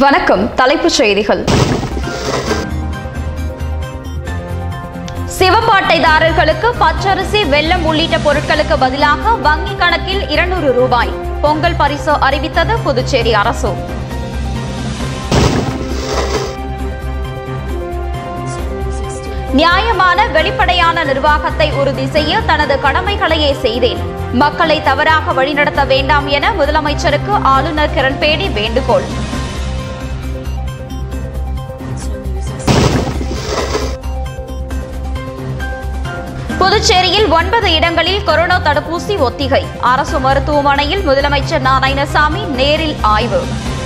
வணக்கம் தலைப்புச் செய்திகள் சிவப்பு அட்டைதாரர்களுக்கு பச்சரிசி வெல்லம் உள்ளிட்ட பொருட்களுக்கு பதிலாக வங்கி கணக்கில் இருநூறு ரூபாய் பொங்கல் பரிசு அறிவித்தது புதுச்சேரி அரசு நியாயமான வெளிப்படையான நிர்வாகத்தை உறுதி செய்ய தனது கடமைகளையே செய்தேன் மக்களை தவறாக வழிநடத்த வேண்டாம் என முதலமைச்சருக்கு ஆளுநர் கிரண்பேடி வேண்டுகோள் புதுச்சேரியில் ஒன்பது இடங்களில் கொரோனா தடுப்பூசி ஒத்திகை அரசு மருத்துவமனையில் முதலமைச்சர் நாராயணசாமி நேரில் ஆய்வு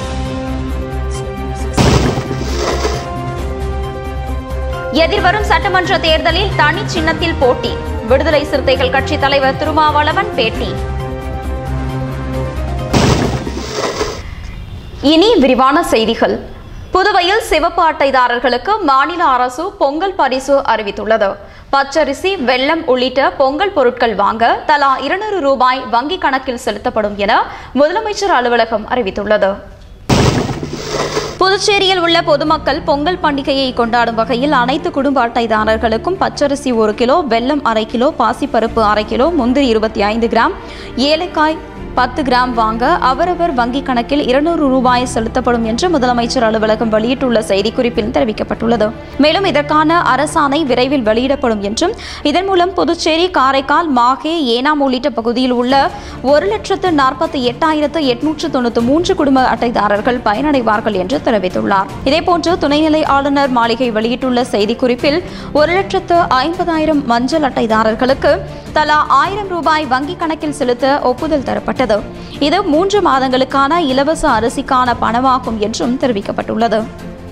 எதிர்வரும் சட்டமன்ற தேர்தலில் தனி சின்னத்தில் போட்டி விடுதலை சிறுத்தைகள் கட்சி தலைவர் திருமாவளவன் பேட்டி இனி விரிவான செய்திகள் புதுவையில் சிவப்பு அட்டைதாரர்களுக்கு மாநில அரசு பொங்கல் பரிசு அறிவித்துள்ளது பச்சரிசி வெல்லம் உள்ளிட்ட பொங்கல் பொருட்கள் வாங்க தலா இருநூறு ரூபாய் வங்கிக் கணக்கில் செலுத்தப்படும் என முதலமைச்சர் அலுவலகம் அறிவித்துள்ளது புதுச்சேரியில் உள்ள பொதுமக்கள் பொங்கல் பண்டிகையை கொண்டாடும் வகையில் அனைத்து குடும்ப அட்டைதாரர்களுக்கும் பச்சரிசி ஒரு கிலோ வெல்லம் அரை கிலோ பாசிப்பருப்பு அரை கிலோ முந்திரி இருபத்தி ஐந்து கிராம் ஏலக்காய் பத்து கிராம் வாங்க அவரவர் வங்கிக் கணக்கில் இருநூறு ரூபாய் செலுத்தப்படும் என்று முதலமைச்சர் அலுவலகம் வெளியிட்டுள்ள செய்திக்குறிப்பில் தெரிவிக்கப்பட்டுள்ளது மேலும் இதற்கான அரசாணை விரைவில் வெளியிடப்படும் என்றும் இதன் மூலம் புதுச்சேரி காரைக்கால் மாஹே ஏனாம் உள்ளிட்ட பகுதியில் உள்ள ஒரு லட்சத்து நாற்பத்தி எட்டாயிரத்து எட்நூற்று தொண்ணூற்று மூன்று குடும்ப அட்டைதாரர்கள் பயனடைவார்கள் என்று தெரிவித்துள்ளார் இதேபோன்று துணைநிலை ஆளுநர் மாளிகை வெளியிட்டுள்ள செய்திக்குறிப்பில் ஒரு லட்சத்து ஐம்பதாயிரம் மஞ்சள் அட்டைதாரர்களுக்கு தலா ஆயிரம் ரூபாய் வங்கிக் கணக்கில் செலுத்த ஒப்புதல் தரப்பட்டது இது மூன்று மாதங்களுக்கான இலவச அரிசிக்கான பணமாகும் என்றும் தெரிவிக்கப்பட்டுள்ளது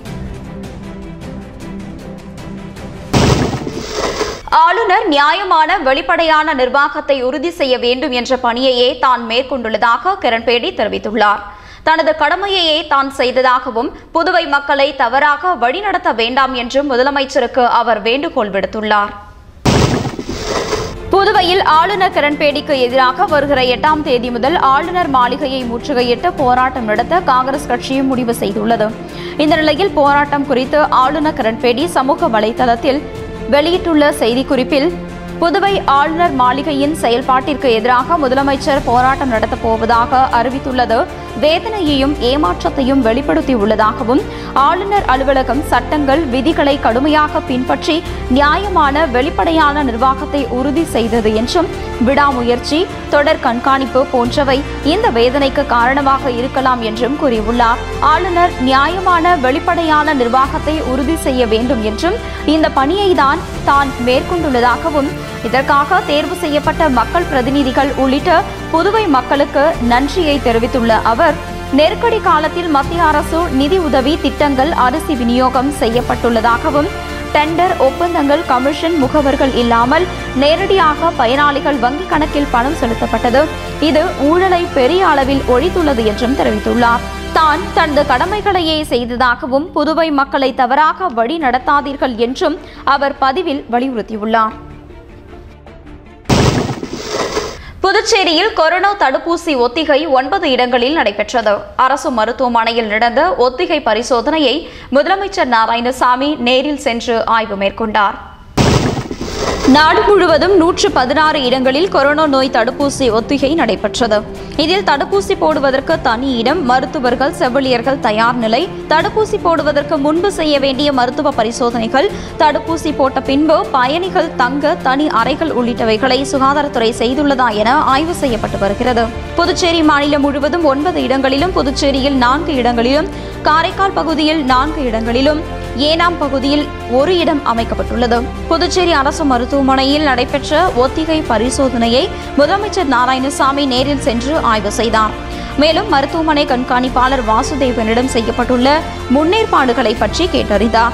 ஆளுநர் நியாயமான வெளிப்படையான நிர்வாகத்தை உறுதி செய்ய வேண்டும் என்ற பணியையே தான் மேற்கொண்டுள்ளதாக கிரண்பேடி தெரிவித்துள்ளார் தனது கடமையையே தான் செய்ததாகவும் புதுவை மக்களை தவறாக வழிநடத்த வேண்டாம் என்றும் முதலமைச்சருக்கு அவர் வேண்டுகோள் விடுத்துள்ளார் புதுவையில் ஆளுநர் கிரண்பேடிக்கு எதிராக வருகிற எட்டாம் தேதி முதல் ஆளுநர் மாளிகையை முற்றுகையிட்டு போராட்டம் நடத்த காங்கிரஸ் கட்சியும் முடிவு செய்துள்ளது இந்த நிலையில் போராட்டம் குறித்து ஆளுநர் கிரண்பேடி சமூக வலைதளத்தில் வெளியிட்டுள்ள செய்திக்குறிப்பில் புதுவை ஆளுநர் மாளிகையின் செயல்பாட்டிற்கு எதிராக முதலமைச்சர் போராட்டம் நடத்தப் போவதாக அறிவித்துள்ளது வேதனையையும் ஏமாற்றத்தையும் வெளிப்படுத்தியுள்ளதாகவும் ஆளுநர் அலுவலகம் சட்டங்கள் விதிகளை கடுமையாக பின்பற்றி நியாயமான வெளிப்படையான நிர்வாகத்தை உறுதி செய்தது என்றும் விடாமுயற்சி தொடர் கண்காணிப்பு போன்றவை இந்த வேதனைக்கு காரணமாக இருக்கலாம் என்றும் கூறியுள்ளார் ஆளுநர் நியாயமான வெளிப்படையான நிர்வாகத்தை உறுதி செய்ய வேண்டும் என்றும் இந்த பணியை தான் தான் மேற்கொண்டுள்ளதாகவும் இதற்காக தேர்வு செய்யப்பட்ட மக்கள் பிரதிநிதிகள் உள்ளிட்ட புதுவை மக்களுக்கு நன்றியை தெரிவித்துள்ள அவர் நெருக்கடி காலத்தில் மத்திய அரசு நிதி உதவி திட்டங்கள் அரிசி விநியோகம் செய்யப்பட்டுள்ளதாகவும் டெண்டர் ஒப்பந்தங்கள் கமிஷன் முகவர்கள் இல்லாமல் நேரடியாக பயனாளிகள் வங்கிக் கணக்கில் பணம் செலுத்தப்பட்டது இது ஊழலை பெரிய அளவில் ஒழித்துள்ளது என்றும் தெரிவித்துள்ளார் தான் தனது கடமைகளையே செய்ததாகவும் புதுவை மக்களை தவறாக வழி நடத்தாதீர்கள் என்றும் அவர் பதிவில் வலியுறுத்தியுள்ளார் புதுச்சேரியில் கொரோனா தடுப்பூசி ஒத்திகை ஒன்பது இடங்களில் நடைபெற்றது அரசு மருத்துவமனையில் நடந்த ஒத்திகை பரிசோதனையை முதலமைச்சர் நாராயணசாமி நேரில் சென்று ஆய்வு மேற்கொண்டார் நாடு முழுவதும் நூற்று பதினாறு இடங்களில் கொரோனா நோய் தடுப்பூசி ஒத்திகை நடைபெற்றது இதில் தடுப்பூசி போடுவதற்கு தனி இடம் மருத்துவர்கள் செவிலியர்கள் தயார் நிலை தடுப்பூசி போடுவதற்கு முன்பு செய்ய வேண்டிய மருத்துவ பரிசோதனைகள் தடுப்பூசி போட்ட பின்பு பயணிகள் தங்க தனி அறைகள் உள்ளிட்டவைகளை சுகாதாரத்துறை செய்துள்ளதா என ஆய்வு செய்யப்பட்டு வருகிறது புதுச்சேரி மாநிலம் முழுவதும் ஒன்பது இடங்களிலும் புதுச்சேரியில் நான்கு இடங்களிலும் காரைக்கால் பகுதியில் நான்கு இடங்களிலும் ஏனாம் பகுதியில் ஒரு இடம் அமைக்கப்பட்டுள்ளது புதுச்சேரி அரசு மருத்துவமனையில் நடைபெற்ற ஒத்திகை பரிசோதனையை முதலமைச்சர் நாராயணசாமி நேரில் சென்று ஆய்வு செய்தார் மேலும் மருத்துவமனை கண்காணிப்பாளர் வாசுதேவனிடம் செய்யப்பட்டுள்ள முன்னேற்பாடுகளை பற்றி கேட்டறிந்தார்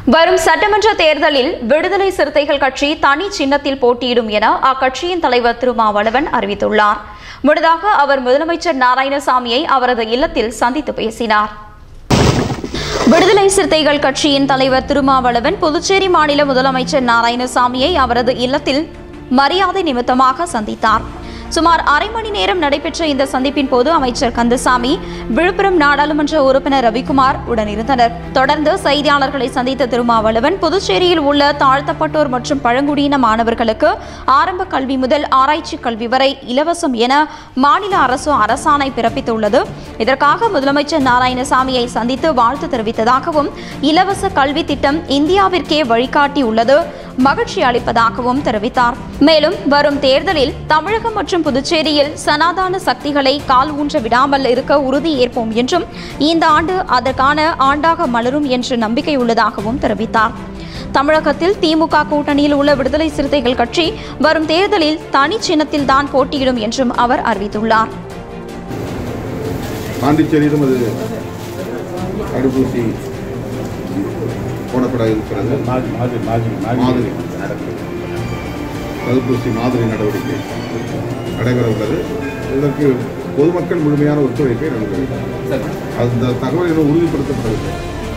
வரும் சட்டமன்ற தேர்தலில் விடுதலை சிறுத்தைகள் கட்சி தனி சின்னத்தில் போட்டியிடும் என அக்கட்சியின் தலைவர் திருமாவளவன் அறிவித்துள்ளார் முன்னதாக அவர் முதலமைச்சர் நாராயணசாமியை அவரது இல்லத்தில் சந்தித்து பேசினார் விடுதலை சிறுத்தைகள் கட்சியின் தலைவர் திருமாவளவன் புதுச்சேரி மாநில முதலமைச்சர் நாராயணசாமியை அவரது இல்லத்தில் மரியாதை நிமித்தமாக சந்தித்தார் சுமார் அரை மணி நேரம் நடைபெற்ற இந்த சந்திப்பின் போது அமைச்சர் கந்தசாமி விழுப்புரம் நாடாளுமன்ற உறுப்பினர் ரவிக்குமார் உடனிருந்தனர் தொடர்ந்து செய்தியாளர்களை சந்தித்த திருமாவளவன் புதுச்சேரியில் உள்ள தாழ்த்தப்பட்டோர் மற்றும் பழங்குடியின மாணவர்களுக்கு ஆரம்ப கல்வி முதல் ஆராய்ச்சி கல்வி வரை இலவசம் என மாநில அரசு அரசாணை பிறப்பித்துள்ளது இதற்காக முதலமைச்சர் நாராயணசாமியை சந்தித்து வாழ்த்து தெரிவித்ததாகவும் இலவச கல்வி திட்டம் இந்தியாவிற்கே வழிகாட்டி உள்ளது மகிழ்ச்சி அளிப்பதாகவும் தெரிவித்தார் மேலும் வரும் தேர்தலில் தமிழகம் மற்றும் புதுச்சேரியில் சனாதான சக்திகளை கால் ஊன்ற விடாமல் இருக்க உறுதி ஏற்போம் என்றும் இந்த ஆண்டு அதற்கான ஆண்டாக மலரும் என்று நம்பிக்கை உள்ளதாகவும் தெரிவித்தார் தமிழகத்தில் திமுக கூட்டணியில் உள்ள விடுதலை சிறுத்தைகள் கட்சி வரும் தேர்தலில் தனி சின்னத்தில் தான் போட்டியிடும் என்றும் அவர் அறிவித்துள்ளார் பாண்டிச்சேரியிலும் அது தடுப்பூசி போடப்பட இருக்கிறது மாதிரி மாதிரி மாதிரி மாதிரி நடக்குது தடுப்பூசி மாதிரி நடவடிக்கை நடைபெற உள்ளது இதற்கு பொதுமக்கள் முழுமையான ஒத்துழைப்பை நல்குகிறது அந்த தகவல் இன்னும் உறுதிப்படுத்தப்படவில்லை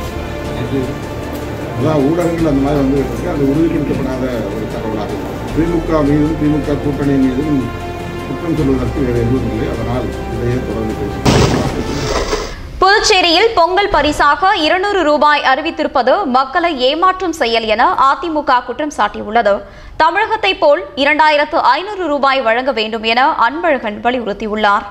அதான் ஊடகங்கள் அந்த மாதிரி வந்து இருக்கு அது உறுதிப்படுத்தப்படாத ஒரு தகவலாக இருக்கும். திமுக மீதும் திமுக கூட்டணி மீதும் குற்றம் சொல்வதற்கு வேறு எதுவும் இல்லை அதனால் இதையே தொடர்ந்து பேசுகிறேன் புதுச்சேரியில் பொங்கல் பரிசாக இருநூறு ரூபாய் அறிவித்திருப்பது மக்களை ஏமாற்றும் செயல் என அதிமுக குற்றம் சாட்டியுள்ளது தமிழகத்தைப் போல் இரண்டாயிரத்து ஐநூறு ரூபாய் வழங்க வேண்டும் என அன்பழகன் வலியுறுத்தியுள்ளார்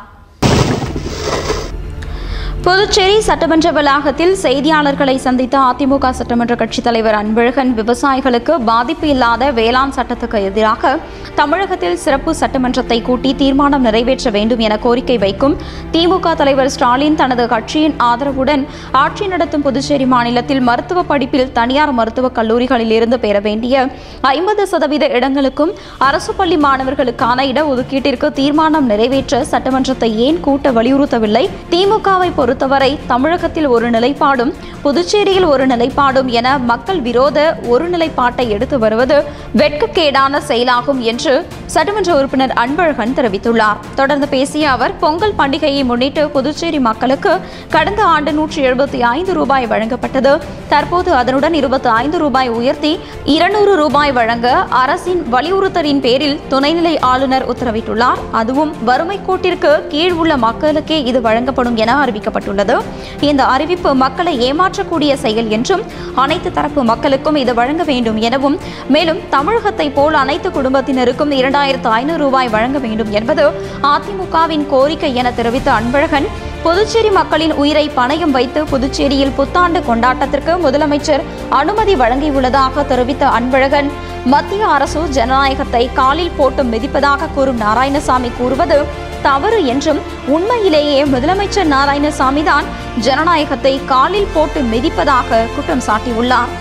புதுச்சேரி சட்டமன்ற வளாகத்தில் செய்தியாளர்களை சந்தித்த அதிமுக சட்டமன்ற கட்சித் தலைவர் அன்பழகன் விவசாயிகளுக்கு பாதிப்பு இல்லாத வேளாண் சட்டத்துக்கு எதிராக தமிழகத்தில் சிறப்பு சட்டமன்றத்தை கூட்டி தீர்மானம் நிறைவேற்ற வேண்டும் என கோரிக்கை வைக்கும் திமுக தலைவர் ஸ்டாலின் தனது கட்சியின் ஆதரவுடன் ஆட்சி நடத்தும் புதுச்சேரி மாநிலத்தில் மருத்துவ படிப்பில் தனியார் மருத்துவக் கல்லூரிகளில் இருந்து பெற வேண்டிய ஐம்பது சதவீத இடங்களுக்கும் அரசு பள்ளி மாணவர்களுக்கான இடஒதுக்கீட்டிற்கு தீர்மானம் நிறைவேற்ற சட்டமன்றத்தை ஏன் கூட்ட வலியுறுத்தவில்லை திமுகவை பொறுத்தவரை தமிழகத்தில் ஒரு நிலைப்பாடும் புதுச்சேரியில் ஒரு நிலைப்பாடும் என மக்கள் விரோத ஒரு நிலைப்பாட்டை எடுத்து வருவது வெட்கக்கேடான செயலாகும் என்று சட்டமன்ற உறுப்பினர் அன்பழகன் தெரிவித்துள்ளார் தொடர்ந்து பேசிய அவர் பொங்கல் பண்டிகையை முன்னிட்டு புதுச்சேரி மக்களுக்கு கடந்த ஆண்டு நூற்றி எழுபத்தி ஐந்து ரூபாய் வழங்கப்பட்டது தற்போது அதனுடன் இருபத்தி ஐந்து ரூபாய் உயர்த்தி இருநூறு ரூபாய் வழங்க அரசின் வலியுறுத்தலின் பேரில் துணைநிலை ஆளுநர் உத்தரவிட்டுள்ளார் அதுவும் வறுமை கோட்டிற்கு கீழ் உள்ள மக்களுக்கே இது வழங்கப்படும் என அறிவிக்கப்பட்டுள்ளது இந்த அறிவிப்பு மக்களை ஏமாற்றக்கூடிய செயல் என்றும் அனைத்து தரப்பு மக்களுக்கும் இது வழங்க வேண்டும் எனவும் மேலும் தமிழகத்தை போல் அனைத்து குடும்பத்தினருக்கும் இரண்டாயிரத்து ஐநூறு ரூபாய் வழங்க வேண்டும் என்பது அதிமுகவின் கோரிக்கை என தெரிவித்த அன்பழகன் புதுச்சேரி மக்களின் உயிரை பணயம் வைத்து புதுச்சேரியில் புத்தாண்டு கொண்டாட்டத்திற்கு முதலமைச்சர் அனுமதி வழங்கியுள்ளதாக தெரிவித்த அன்பழகன் மத்திய அரசு ஜனநாயகத்தை காலில் போட்டு மிதிப்பதாக கூறும் நாராயணசாமி கூறுவது தவறு என்றும் உண்மையிலேயே முதலமைச்சர் நாராயணசாமி தான் ஜனநாயகத்தை காலில் போட்டு மிதிப்பதாக குற்றம் சாட்டியுள்ளார்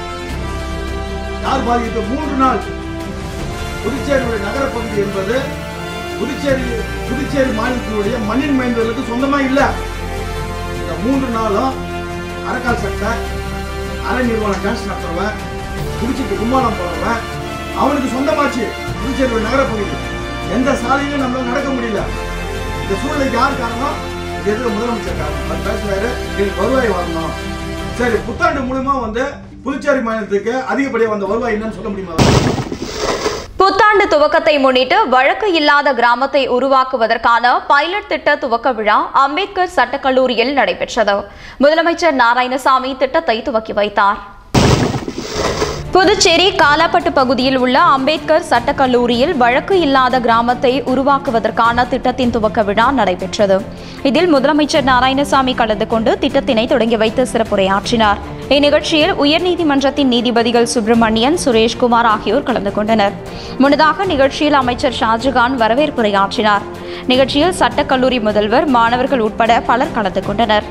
யார் பாதித்த மூன்று நாள் புதுச்சேரியுடைய நகரப்பகுதி என்பது புதுச்சேரி புதுச்சேரி மாநிலத்தினுடைய மண்ணின் மைந்தர்களுக்கு சொந்தமா இல்ல இந்த மூன்று நாளும் அரக்கால் சட்டை அரை நிர்வாண டான்ஸ் நடத்துறவன் குடிச்சிட்டு கும்மாளம் போறவன் அவனுக்கு சொந்தமாச்சு புதுச்சேரியுடைய நகரப்பகுதி எந்த சாலையிலும் நம்மளால நடக்க முடியல இந்த சூழ்நிலைக்கு யார் காரணம் இது எதுக்கு முதலமைச்சர் காரணம் அவர் பேசுறாரு எங்களுக்கு வருவாய் வரணும் சரி புத்தாண்டு மூலமா வந்து புதுச்சேரி மாநிலத்துக்கு அதிகப்படியாக வந்த வருவாய் என்னன்னு சொல்ல முடியுமா புத்தாண்டு துவக்கத்தை முன்னிட்டு வழக்கு இல்லாத கிராமத்தை உருவாக்குவதற்கான பைலட் திட்ட துவக்க விழா அம்பேத்கர் சட்டக்கல்லூரியில் நடைபெற்றது முதலமைச்சர் நாராயணசாமி திட்டத்தை துவக்கி வைத்தார் புதுச்சேரி காலாப்பட்டு பகுதியில் உள்ள அம்பேத்கர் சட்டக்கல்லூரியில் வழக்கு இல்லாத கிராமத்தை உருவாக்குவதற்கான திட்டத்தின் துவக்க விழா நடைபெற்றது இதில் முதலமைச்சர் நாராயணசாமி கலந்து கொண்டு திட்டத்தினை தொடங்கி வைத்து சிறப்புரையாற்றினார் இந்நிகழ்ச்சியில் உயர்நீதிமன்றத்தின் நீதிபதிகள் சுப்பிரமணியன் சுரேஷ்குமார் ஆகியோர் கலந்து கொண்டனர் முன்னதாக நிகழ்ச்சியில் அமைச்சர் ஷாஜகான் வரவேற்புரையாற்றினார் நிகழ்ச்சியில் சட்டக்கல்லூரி முதல்வர் மாணவர்கள் உட்பட பலர் கலந்து கொண்டனர்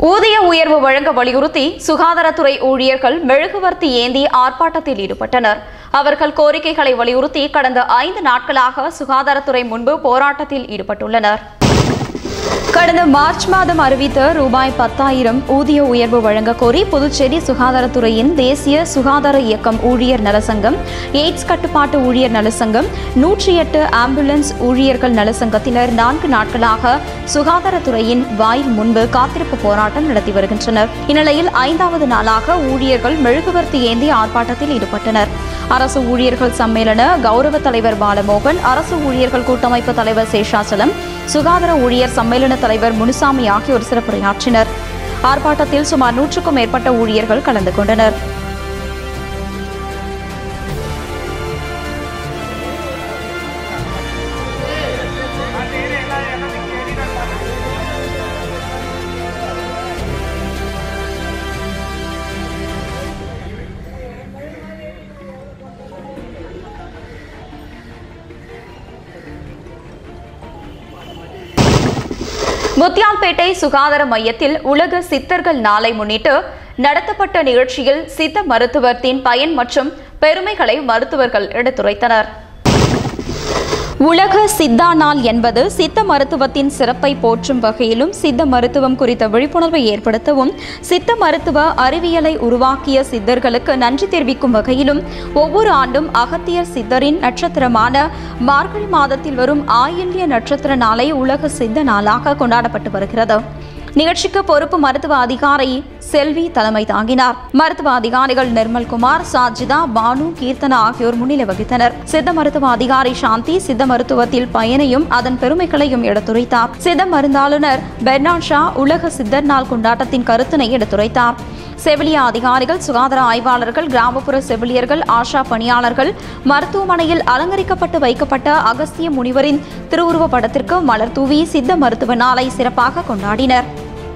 ஊதிய உயர்வு வழங்க வலியுறுத்தி சுகாதாரத்துறை ஊழியர்கள் மெழுகுவர்த்தி ஏந்தி ஆர்ப்பாட்டத்தில் ஈடுபட்டனர் அவர்கள் கோரிக்கைகளை வலியுறுத்தி கடந்த ஐந்து நாட்களாக சுகாதாரத்துறை முன்பு போராட்டத்தில் ஈடுபட்டுள்ளனர் கடந்த மார்ச் மாதம் அறிவித்த ரூபாய் பத்தாயிரம் ஊதிய உயர்வு வழங்க கோரி புதுச்சேரி சுகாதாரத்துறையின் தேசிய சுகாதார இயக்கம் ஊழியர் நலசங்கம் எய்ட்ஸ் கட்டுப்பாட்டு ஊழியர் நலசங்கம் நூற்றி எட்டு ஆம்புலன்ஸ் ஊழியர்கள் நலசங்கத்தினர் நான்கு நாட்களாக சுகாதாரத்துறையின் வாயில் முன்பு காத்திருப்பு போராட்டம் நடத்தி வருகின்றனர் இந்நிலையில் ஐந்தாவது நாளாக ஊழியர்கள் மெழுகுவர்த்தி ஏந்தி ஆர்ப்பாட்டத்தில் ஈடுபட்டனர் அரசு ஊழியர்கள் சம்மேளன கௌரவ தலைவர் பாலமோகன் அரசு ஊழியர்கள் கூட்டமைப்பு தலைவர் சேஷாச்சலம் சுகாதார ஊழியர் சம்மேளன தலைவர் முனுசாமி ஆகியோர் சிறப்புரையாற்றினர் ஆர்ப்பாட்டத்தில் சுமார் நூற்றுக்கும் மேற்பட்ட ஊழியர்கள் கலந்து கொண்டனர் முத்தியால்பேட்டை சுகாதார மையத்தில் உலக சித்தர்கள் நாளை முன்னிட்டு நடத்தப்பட்ட நிகழ்ச்சியில் சித்த மருத்துவத்தின் பயன் மற்றும் பெருமைகளை மருத்துவர்கள் எடுத்துரைத்தனர் உலக சித்தா நாள் என்பது சித்த மருத்துவத்தின் சிறப்பை போற்றும் வகையிலும் சித்த மருத்துவம் குறித்த விழிப்புணர்வை ஏற்படுத்தவும் சித்த மருத்துவ அறிவியலை உருவாக்கிய சித்தர்களுக்கு நன்றி தெரிவிக்கும் வகையிலும் ஒவ்வொரு ஆண்டும் அகத்தியர் சித்தரின் நட்சத்திரமான மார்கழி மாதத்தில் வரும் ஆயில்ய நட்சத்திர நாளை உலக சித்த நாளாக கொண்டாடப்பட்டு வருகிறது நிகழ்ச்சிக்கு பொறுப்பு மருத்துவ அதிகாரி செல்வி தலைமை தாங்கினார் மருத்துவ அதிகாரிகள் நிர்மல்குமார் சாஜிதா பானு கீர்த்தனா ஆகியோர் முன்னிலை வகித்தனர் சித்த மருத்துவ அதிகாரி சாந்தி சித்த மருத்துவத்தில் பயனையும் அதன் பெருமைகளையும் எடுத்துரைத்தார் சித்த மருந்தாளுநர் பெர்னாட் ஷா உலக சித்தர் நாள் கொண்டாட்டத்தின் கருத்தினை எடுத்துரைத்தார் செவிலிய அதிகாரிகள் சுகாதார ஆய்வாளர்கள் கிராமப்புற செவிலியர்கள் ஆஷா பணியாளர்கள் மருத்துவமனையில் அலங்கரிக்கப்பட்டு வைக்கப்பட்ட அகஸ்திய முனிவரின் திருவுருவ படத்திற்கு மலர் தூவி சித்த மருத்துவ நாளை சிறப்பாக கொண்டாடினர்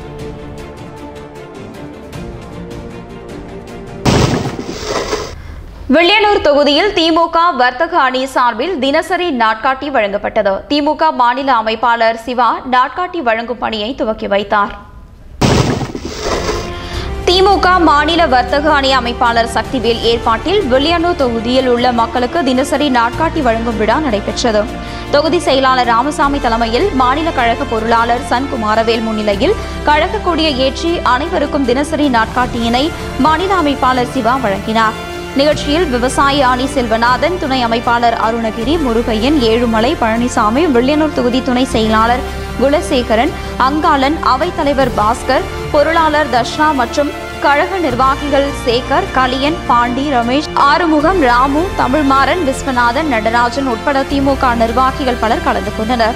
வில்லியனூர் தொகுதியில் திமுக வர்த்தக அணி சார்பில் தினசரி நாட்காட்டி வழங்கப்பட்டது திமுக மாநில அமைப்பாளர் சிவா நாட்காட்டி வழங்கும் பணியை துவக்கி வைத்தார் திமுக மாநில வர்த்தக அணி அமைப்பாளர் சக்திவேல் ஏற்பாட்டில் வில்லியனூர் தொகுதியில் உள்ள மக்களுக்கு தினசரி நாட்காட்டி வழங்கும் விழா நடைபெற்றது தொகுதி செயலாளர் ராமசாமி தலைமையில் மாநில கழக பொருளாளர் சன்குமாரவேல் முன்னிலையில் கழக கொடியை ஏற்றி அனைவருக்கும் தினசரி நாட்காட்டியினை மாநில அமைப்பாளர் சிவா வழங்கினார் நிகழ்ச்சியில் விவசாய அணி செல்வநாதன் துணை அமைப்பாளர் அருணகிரி முருகையன் ஏழுமலை பழனிசாமி வில்லியனூர் தொகுதி துணை செயலாளர் குலசேகரன் அங்காளன் அவைத்தலைவர் பாஸ்கர் பொருளாளர் தர்ஷனா மற்றும் கழக நிர்வாகிகள் சேகர் கலியன் பாண்டி ரமேஷ் ஆறுமுகம் ராமு தமிழ்மாறன் விஸ்வநாதன் நடராஜன் உட்பட திமுக நிர்வாகிகள் பலர் கலந்து கொண்டனர்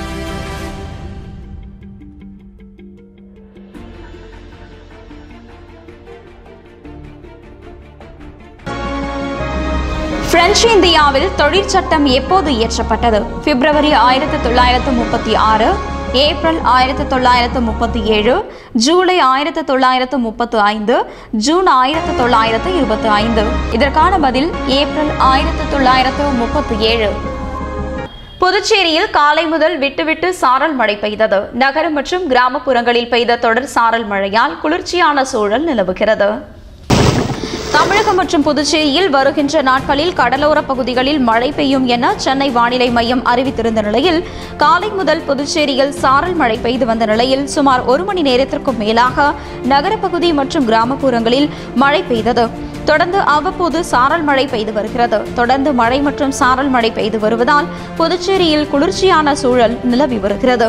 பிரெஞ்சு இந்தியாவில் தொழிற்சட்டம் எப்போது இயற்றப்பட்டது பிப்ரவரி ஆயிரத்தி தொள்ளாயிரத்து முப்பத்தி ஆறு ஏப்ரல் ஆயிரத்தி தொள்ளாயிரத்து முப்பத்தி ஏழு ஜூலை ஆயிரத்தி தொள்ளாயிரத்து முப்பத்து ஐந்து ஜூன் ஆயிரத்தி தொள்ளாயிரத்து இருபத்தி ஐந்து இதற்கான பதில் ஏப்ரல் ஆயிரத்தி தொள்ளாயிரத்து முப்பத்தி ஏழு புதுச்சேரியில் காலை முதல் விட்டுவிட்டு சாரல் மழை பெய்தது நகரம் மற்றும் கிராமப்புறங்களில் பெய்த தொடர் சாரல் மழையால் குளிர்ச்சியான சூழல் நிலவுகிறது தமிழகம் மற்றும் புதுச்சேரியில் வருகின்ற நாட்களில் கடலோர பகுதிகளில் மழை பெய்யும் என சென்னை வானிலை மையம் அறிவித்திருந்த நிலையில் காலை முதல் புதுச்சேரியில் சாரல் மழை பெய்து வந்த நிலையில் சுமார் ஒரு மணி நேரத்திற்கும் மேலாக நகரப்பகுதி மற்றும் கிராமப்புறங்களில் மழை பெய்தது தொடர்ந்து அவ்வப்போது சாரல் மழை பெய்து வருகிறது தொடர்ந்து மழை மற்றும் சாரல் மழை பெய்து வருவதால் புதுச்சேரியில் குளிர்ச்சியான சூழல் நிலவி வருகிறது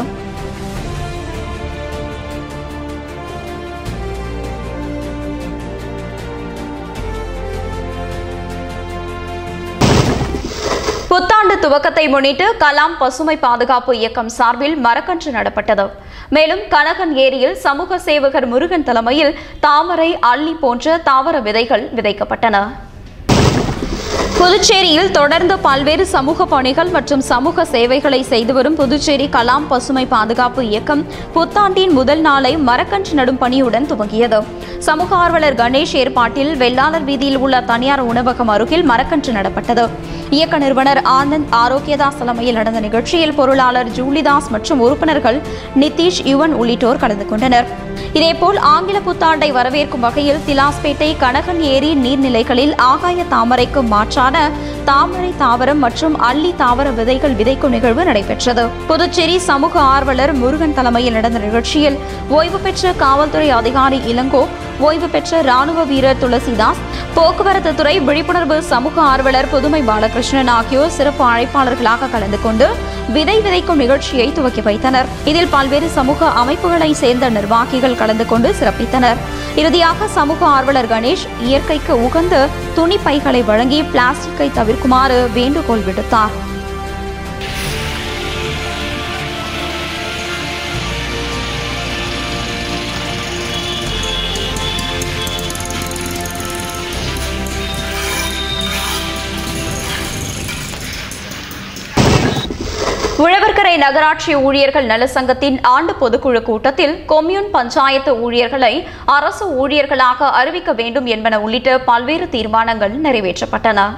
புத்தாண்டு துவக்கத்தை முன்னிட்டு கலாம் பசுமை பாதுகாப்பு இயக்கம் சார்பில் மரக்கன்று நடப்பட்டது மேலும் கனகன் ஏரியில் சமூக சேவகர் முருகன் தலைமையில் தாமரை அல்லி போன்ற தாவர விதைகள் விதைக்கப்பட்டன புதுச்சேரியில் தொடர்ந்து பல்வேறு சமூக பணிகள் மற்றும் சமூக சேவைகளை செய்து வரும் புதுச்சேரி கலாம் பசுமை பாதுகாப்பு இயக்கம் புத்தாண்டின் முதல் நாளை மரக்கன்று நடும் பணியுடன் துவங்கியது சமூக ஆர்வலர் கணேஷ் ஏற்பாட்டில் வெள்ளாளர் வீதியில் உள்ள தனியார் உணவகம் அருகில் மரக்கன்று நடப்பட்டது இயக்க நிறுவனர் ஆனந்த் ஆரோக்கியதாஸ் தலைமையில் நடந்த நிகழ்ச்சியில் பொருளாளர் ஜூலிதாஸ் மற்றும் உறுப்பினர்கள் நிதிஷ் யுவன் உள்ளிட்டோர் கலந்து கொண்டனர் இதேபோல் ஆங்கில புத்தாண்டை வரவேற்கும் வகையில் திலாஸ்பேட்டை கனகன் ஏரி நீர்நிலைகளில் ஆகாய தாமரைக்கு மாற்றான தாமரை தாவரம் மற்றும் அல்லி தாவர விதைகள் விதைக்கும் நிகழ்வு நடைபெற்றது புதுச்சேரி சமூக ஆர்வலர் முருகன் தலைமையில் நடந்த நிகழ்ச்சியில் ஓய்வு பெற்ற காவல்துறை அதிகாரி இளங்கோ ஓய்வு பெற்ற ராணுவ வீரர் துளசிதாஸ் போக்குவரத்து துறை விழிப்புணர்வு சமூக ஆர்வலர் புதுமை பாலகிருஷ்ணன் ஆகியோர் சிறப்பு அழைப்பாளர்களாக கலந்து கொண்டு விதை விதைக்கும் நிகழ்ச்சியை துவக்கி வைத்தனர் இதில் பல்வேறு சமூக அமைப்புகளை சேர்ந்த நிர்வாகிகள் கலந்து கொண்டு சிறப்பித்தனர் இறுதியாக சமூக ஆர்வலர் கணேஷ் இயற்கைக்கு உகந்த துணி பைகளை வழங்கி பிளாஸ்டிக்கை தவிர்க்குமாறு வேண்டுகோள் விடுத்தார் உழவர்கரை நகராட்சி ஊழியர்கள் நல சங்கத்தின் ஆண்டு பொதுக்குழு கூட்டத்தில் கொம்யூன் பஞ்சாயத்து ஊழியர்களை அரசு ஊழியர்களாக அறிவிக்க வேண்டும் என்பன உள்ளிட்ட பல்வேறு தீர்மானங்கள் நிறைவேற்றப்பட்டன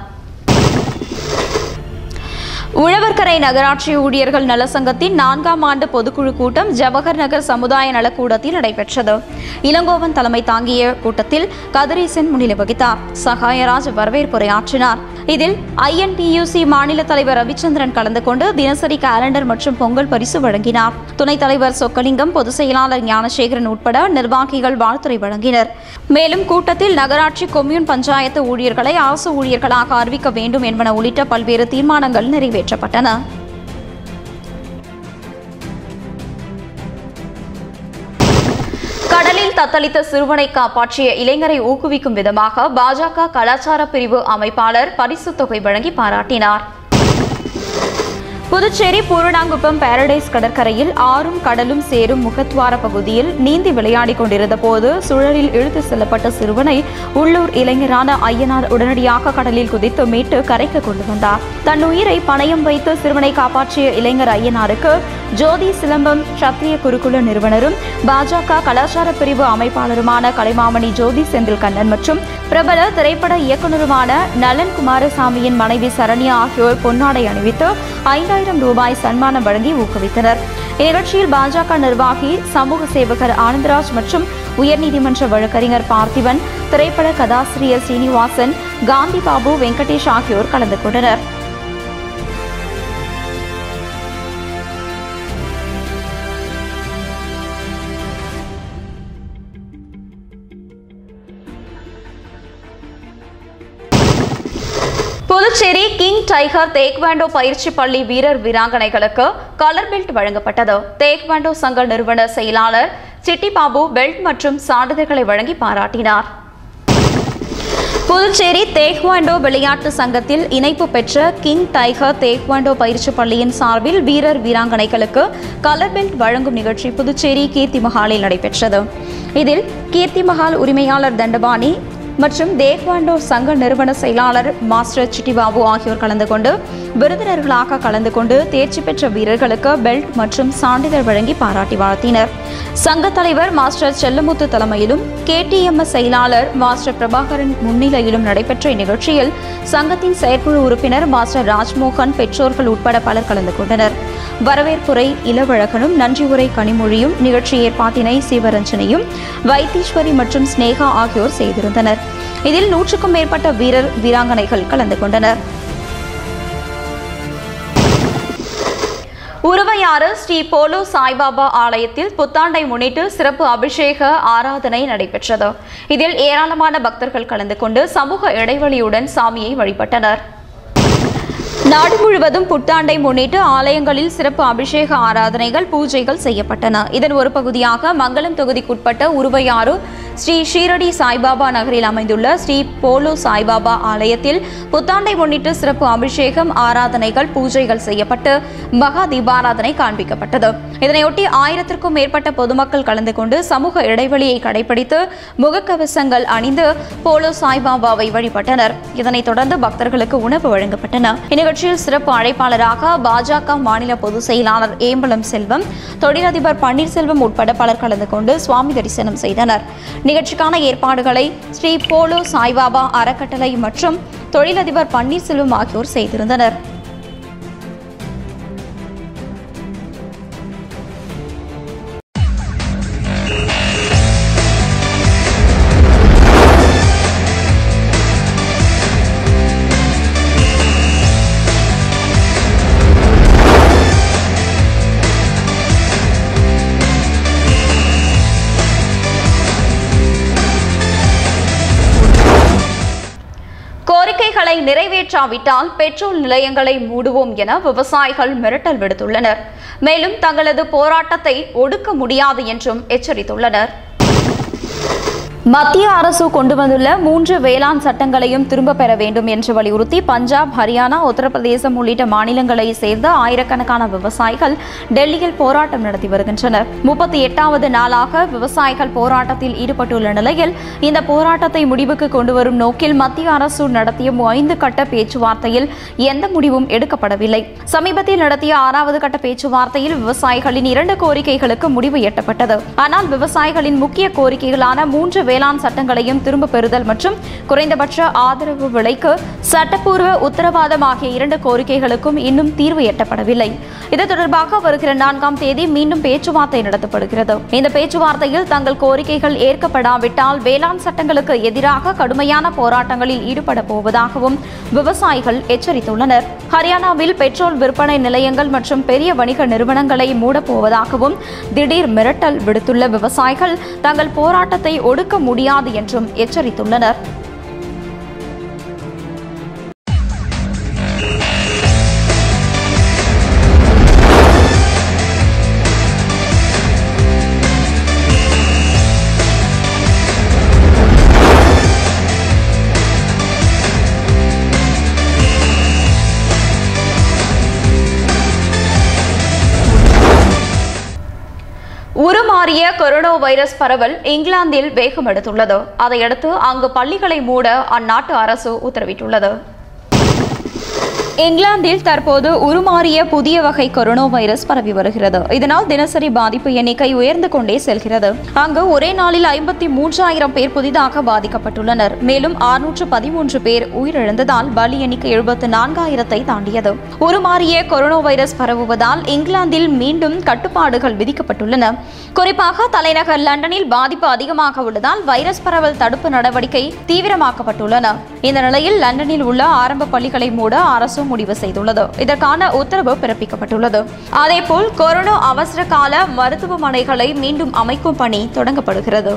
உழவர்கரை நகராட்சி ஊழியர்கள் நலசங்கத்தின் நான்காம் ஆண்டு பொதுக்குழு கூட்டம் ஜவஹர் நகர் சமுதாய நலக்கூடத்தில் நடைபெற்றது இளங்கோவன் தலைமை தாங்கிய கூட்டத்தில் கதிரேசன் முன்னிலை வகித்தார் சகாயராஜ் வரவேற்புரையாற்றினார் இதில் ஐஎன்டியூசி மாநில தலைவர் ரவிச்சந்திரன் கலந்து கொண்டு தினசரி காலண்டர் மற்றும் பொங்கல் பரிசு வழங்கினார் துணைத் தலைவர் சொக்கலிங்கம் பொதுச் செயலாளர் ஞானசேகரன் உட்பட நிர்வாகிகள் வாழ்த்துரை வழங்கினர் மேலும் கூட்டத்தில் நகராட்சி கொம்யூன் பஞ்சாயத்து ஊழியர்களை அரசு ஊழியர்களாக அறிவிக்க வேண்டும் என்பன உள்ளிட்ட பல்வேறு தீர்மானங்கள் நிறைவேற்றப்பட்டன கடலில் தத்தளித்த சிறுவனை காப்பாற்றிய இளைஞரை ஊக்குவிக்கும் விதமாக பாஜக கலாச்சார பிரிவு அமைப்பாளர் பரிசுத் தொகை வழங்கி பாராட்டினார் புதுச்சேரி பூரணாங்குப்பம் பாரடைஸ் கடற்கரையில் ஆறும் கடலும் சேரும் முகத்வார பகுதியில் நீந்தி விளையாடிக் கொண்டிருந்த போது சுழலில் இழுத்து செல்லப்பட்ட சிறுவனை உள்ளூர் இளைஞரான ஐயனார் உடனடியாக கடலில் குதித்து மீட்டு கரைக்கு கொண்டு வந்தார் தன் உயிரை பணயம் வைத்து சிறுவனை காப்பாற்றிய இளைஞர் ஐயனாருக்கு ஜோதி சிலம்பம் சத்திரிய குருகுல நிறுவனரும் பாஜக கலாச்சார பிரிவு அமைப்பாளருமான கலைமாமணி ஜோதி செந்தில் கண்ணன் மற்றும் பிரபல திரைப்பட இயக்குநருமான நலன் குமாரசாமியின் மனைவி சரண்யா ஆகியோர் பொன்னாடை அணிவித்து ஐந்தாயிரம் ரூபாய் சன்மானம் வழங்கி ஊக்குவித்தனர் இந்நிகழ்ச்சியில் பாஜக நிர்வாகி சமூக சேவகர் ஆனந்தராஜ் மற்றும் உயர்நீதிமன்ற வழக்கறிஞர் பார்த்திபன் திரைப்பட கதாசிரியர் சீனிவாசன் காந்தி பாபு வெங்கடேஷ் ஆகியோர் கலந்து கொண்டனர் புதுச்சேரி கிங் டைகர் தேக்வாண்டோ பயிற்சி பள்ளி வீரர் வீராங்கனைகளுக்கு கலர் பெல்ட் வழங்கப்பட்டது தேக்வாண்டோ சங்க நிறுவன செயலாளர் சிட்டி பாபு பெல்ட் மற்றும் சான்றிதழ்களை வழங்கி பாராட்டினார் புதுச்சேரி தேக்வாண்டோ விளையாட்டு சங்கத்தில் இணைப்பு பெற்ற கிங் டைகர் தேக்வாண்டோ பயிற்சி பள்ளியின் சார்பில் வீரர் வீராங்கனைகளுக்கு கலர் பெல்ட் வழங்கும் நிகழ்ச்சி புதுச்சேரி கீர்த்தி மஹாலில் நடைபெற்றது இதில் கீர்த்தி மஹால் உரிமையாளர் தண்டபாணி மற்றும் தேக்வாண்டோ சங்க நிறுவன செயலாளர் மாஸ்டர் சிட்டிபாபு ஆகியோர் கலந்து கொண்டு விருந்தினர்களாக கலந்து கொண்டு தேர்ச்சி பெற்ற வீரர்களுக்கு பெல்ட் மற்றும் சான்றிதழ் வழங்கி பாராட்டி வாழ்த்தினர் சங்க தலைவர் மாஸ்டர் செல்லமுத்து தலைமையிலும் கேடிஎம்எஸ் செயலாளர் மாஸ்டர் பிரபாகரன் முன்னிலையிலும் நடைபெற்ற இந்நிகழ்ச்சியில் சங்கத்தின் செயற்குழு உறுப்பினர் மாஸ்டர் ராஜ்மோகன் பெற்றோர்கள் உட்பட பலர் கலந்து கொண்டனர் வரவேற்புரை இளவழகனும் நன்றி உரை கனிமொழியும் நிகழ்ச்சி ஏற்பாட்டினை சிவரஞ்சனையும் வைத்தீஸ்வரி மற்றும் ஸ்னேகா ஆகியோர் செய்திருந்தனர் இதில் நூற்றுக்கும் மேற்பட்ட வீரர் வீராங்கனைகள் கலந்து கொண்டனர் உருவையாறு ஸ்ரீ போலோ சாய்பாபா ஆலயத்தில் புத்தாண்டை முன்னிட்டு சிறப்பு அபிஷேக ஆராதனை நடைபெற்றது இதில் ஏராளமான பக்தர்கள் கலந்து கொண்டு சமூக இடைவெளியுடன் சாமியை வழிபட்டனர் நாடு முழுவதும் புத்தாண்டை முன்னிட்டு ஆலயங்களில் சிறப்பு அபிஷேக ஆராதனைகள் பூஜைகள் செய்யப்பட்டன இதன் ஒரு பகுதியாக மங்களம் தொகுதிக்குட்பட்ட உருவையாறு ஸ்ரீ ஷீரடி சாய்பாபா நகரில் அமைந்துள்ள ஸ்ரீ போலோ சாய்பாபா ஆலயத்தில் புத்தாண்டை முன்னிட்டு சிறப்பு அபிஷேகம் ஆராதனைகள் பூஜைகள் செய்யப்பட்டு மகா தீபாராதனை காண்பிக்கப்பட்டது இதனையொட்டி ஆயிரத்திற்கும் மேற்பட்ட பொதுமக்கள் கலந்து கொண்டு சமூக இடைவெளியை கடைபிடித்து முகக்கவசங்கள் அணிந்து போலோ சாய்பாபாவை வழிபட்டனர் இதனைத் தொடர்ந்து பக்தர்களுக்கு உணவு வழங்கப்பட்டன இந்நிகழ்ச்சியில் சிறப்பு அழைப்பாளராக பாஜக மாநில பொதுச் செயலாளர் ஏம்பலம் செல்வம் தொழிலதிபர் பன்னீர்செல்வம் உட்பட பலர் கலந்து கொண்டு சுவாமி தரிசனம் செய்தனர் நிகழ்ச்சிக்கான ஏற்பாடுகளை ஸ்ரீ போலோ சாய்பாபா அறக்கட்டளை மற்றும் தொழிலதிபர் பன்னீர்செல்வம் ஆகியோர் செய்திருந்தனர் கோரிக்கைகளை நிறைவேற்றாவிட்டால் பெட்ரோல் நிலையங்களை மூடுவோம் என விவசாயிகள் மிரட்டல் விடுத்துள்ளனர் மேலும் தங்களது போராட்டத்தை ஒடுக்க முடியாது என்றும் எச்சரித்துள்ளனர் மத்திய அரசு கொண்டு வந்துள்ள மூன்று வேளாண் சட்டங்களையும் திரும்ப பெற வேண்டும் என்று வலியுறுத்தி பஞ்சாப் ஹரியானா உத்தரப்பிரதேசம் உள்ளிட்ட மாநிலங்களை சேர்ந்த ஆயிரக்கணக்கான விவசாயிகள் டெல்லியில் போராட்டம் நடத்தி வருகின்றனர் முப்பத்தி எட்டாவது நாளாக விவசாயிகள் போராட்டத்தில் ஈடுபட்டுள்ள நிலையில் இந்த போராட்டத்தை முடிவுக்கு கொண்டு வரும் நோக்கில் மத்திய அரசு நடத்திய ஐந்து கட்ட பேச்சுவார்த்தையில் எந்த முடிவும் எடுக்கப்படவில்லை சமீபத்தில் நடத்திய ஆறாவது கட்ட பேச்சுவார்த்தையில் விவசாயிகளின் இரண்டு கோரிக்கைகளுக்கு முடிவு எட்டப்பட்டது ஆனால் விவசாயிகளின் முக்கிய கோரிக்கைகளான மூன்று வேளாண் சட்டங்களையும் திரும்ப பெறுதல் மற்றும் குறைந்தபட்ச ஆதரவு விலைக்கு சட்டப்பூர்வ உத்தரவாதம் ஆகிய இரண்டு கோரிக்கைகளுக்கும் இன்னும் தீர்வு எட்டப்படவில்லை இது தொடர்பாக வருகிற நான்காம் தேதி மீண்டும் பேச்சுவார்த்தை நடத்தப்படுகிறது இந்த பேச்சுவார்த்தையில் தங்கள் கோரிக்கைகள் ஏற்கப்படாவிட்டால் வேளாண் சட்டங்களுக்கு எதிராக கடுமையான போராட்டங்களில் ஈடுபட போவதாகவும் விவசாயிகள் எச்சரித்துள்ளனர் ஹரியானாவில் பெட்ரோல் விற்பனை நிலையங்கள் மற்றும் பெரிய வணிக நிறுவனங்களை மூடப்போவதாகவும் திடீர் மிரட்டல் விடுத்துள்ள விவசாயிகள் தங்கள் போராட்டத்தை ஒடுக்க முடியாது என்றும் எச்சரித்துள்ளனர் உருமாறிய கொரோனா வைரஸ் பரவல் இங்கிலாந்தில் வேகம் எடுத்துள்ளது அதையடுத்து அங்கு பள்ளிகளை மூட அந்நாட்டு அரசு உத்தரவிட்டுள்ளது இங்கிலாந்தில் தற்போது உருமாறிய புதிய வகை கொரோனா வைரஸ் பரவி வருகிறது இதனால் தினசரி பாதிப்பு எண்ணிக்கை உயர்ந்து கொண்டே செல்கிறது அங்கு ஒரே நாளில் ஐம்பத்தி மூன்றாயிரம் பேர் புதிதாக பாதிக்கப்பட்டுள்ளனர் மேலும் ஆறுநூற்று பதிமூன்று பேர் உயிரிழந்ததால் பலி எண்ணிக்கை எழுபத்து நான்காயிரத்தை தாண்டியது உருமாறிய கொரோனா வைரஸ் பரவுவதால் இங்கிலாந்தில் மீண்டும் கட்டுப்பாடுகள் விதிக்கப்பட்டுள்ளன குறிப்பாக தலைநகர் லண்டனில் பாதிப்பு அதிகமாக உள்ளதால் வைரஸ் பரவல் தடுப்பு நடவடிக்கை தீவிரமாக்கப்பட்டுள்ளன இந்த நிலையில் லண்டனில் உள்ள ஆரம்ப பள்ளிகளை மூட அரசு முடிவு செய்துள்ளது இதற்கான உத்தரவு பிறப்பிக்கப்பட்டுள்ளது அதேபோல் கொரோனா அவசர கால மருத்துவமனைகளை மீண்டும் அமைக்கும் பணி தொடங்கப்படுகிறது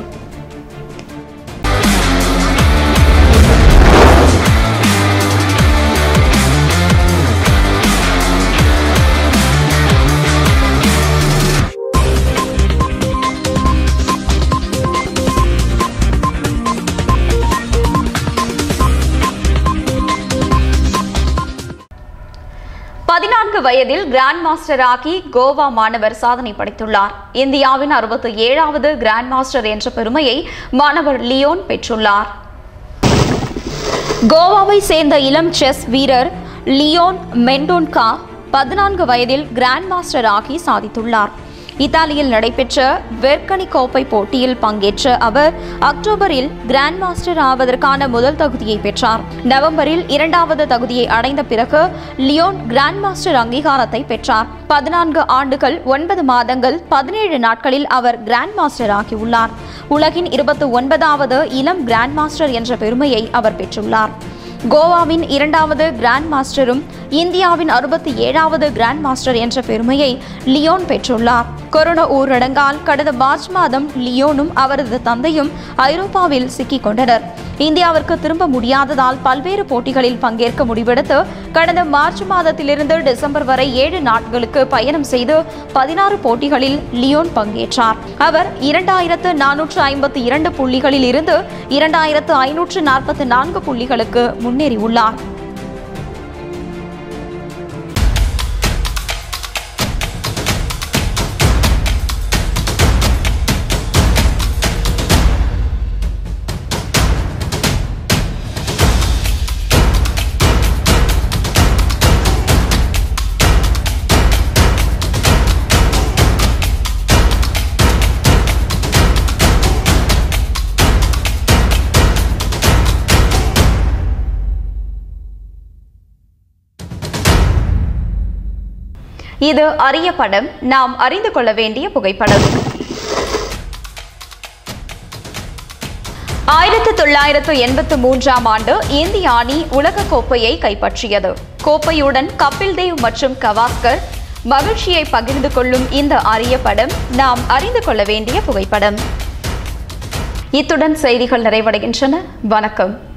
பதினான்கு வயதில் கிராண்ட் மாஸ்டர் ஆகி கோவா மாணவர் சாதனை படைத்துள்ளார் இந்தியாவின் அறுபத்தி ஏழாவது கிராண்ட் மாஸ்டர் என்ற பெருமையை மாணவர் லியோன் பெற்றுள்ளார் கோவாவை சேர்ந்த இளம் செஸ் வீரர் லியோன் மெண்டோன்கா பதினான்கு வயதில் கிராண்ட் மாஸ்டர் ஆகி சாதித்துள்ளார் இத்தாலியில் நடைபெற்ற வெர்கனி கோப்பை போட்டியில் பங்கேற்ற அவர் அக்டோபரில் கிராண்ட் மாஸ்டர் ஆவதற்கான முதல் தகுதியை பெற்றார் நவம்பரில் இரண்டாவது தகுதியை அடைந்த பிறகு லியோன் கிராண்ட் மாஸ்டர் அங்கீகாரத்தை பெற்றார் பதினான்கு ஆண்டுகள் ஒன்பது மாதங்கள் பதினேழு நாட்களில் அவர் கிராண்ட் மாஸ்டர் ஆகியுள்ளார் உலகின் இருபத்தி ஒன்பதாவது இளம் கிராண்ட் மாஸ்டர் என்ற பெருமையை அவர் பெற்றுள்ளார் கோவாவின் இரண்டாவது கிராண்ட் மாஸ்டரும் இந்தியாவின் அறுபத்தி ஏழாவது கிராண்ட் மாஸ்டர் என்ற பெருமையை லியோன் பெற்றுள்ளார் கொரோனா ஊரடங்கால் கடந்த மார்ச் மாதம் லியோனும் அவரது தந்தையும் ஐரோப்பாவில் சிக்கிக் கொண்டனர் இந்தியாவிற்கு திரும்ப முடியாததால் பல்வேறு போட்டிகளில் பங்கேற்க முடிவெடுத்து கடந்த மார்ச் மாதத்திலிருந்து டிசம்பர் வரை ஏழு நாட்களுக்கு பயணம் செய்து பதினாறு போட்டிகளில் லியோன் பங்கேற்றார் அவர் இரண்டாயிரத்து நானூற்று ஐம்பத்தி இரண்டு புள்ளிகளில் இருந்து இரண்டாயிரத்து ஐநூற்று நாற்பத்தி நான்கு புள்ளிகளுக்கு முன்னேறியுள்ளார் இது அரிய படம் நாம் அறிந்து கொள்ள வேண்டிய புகைப்படம் ஆயிரத்து தொள்ளாயிரத்து எண்பத்து மூன்றாம் ஆண்டு இந்திய அணி உலக கோப்பையை கைப்பற்றியது கோப்பையுடன் கபில் தேவ் மற்றும் கவாஸ்கர் மகிழ்ச்சியை பகிர்ந்து கொள்ளும் இந்த அரிய படம் நாம் அறிந்து கொள்ள வேண்டிய புகைப்படம் இத்துடன் செய்திகள் நிறைவடைகின்றன வணக்கம்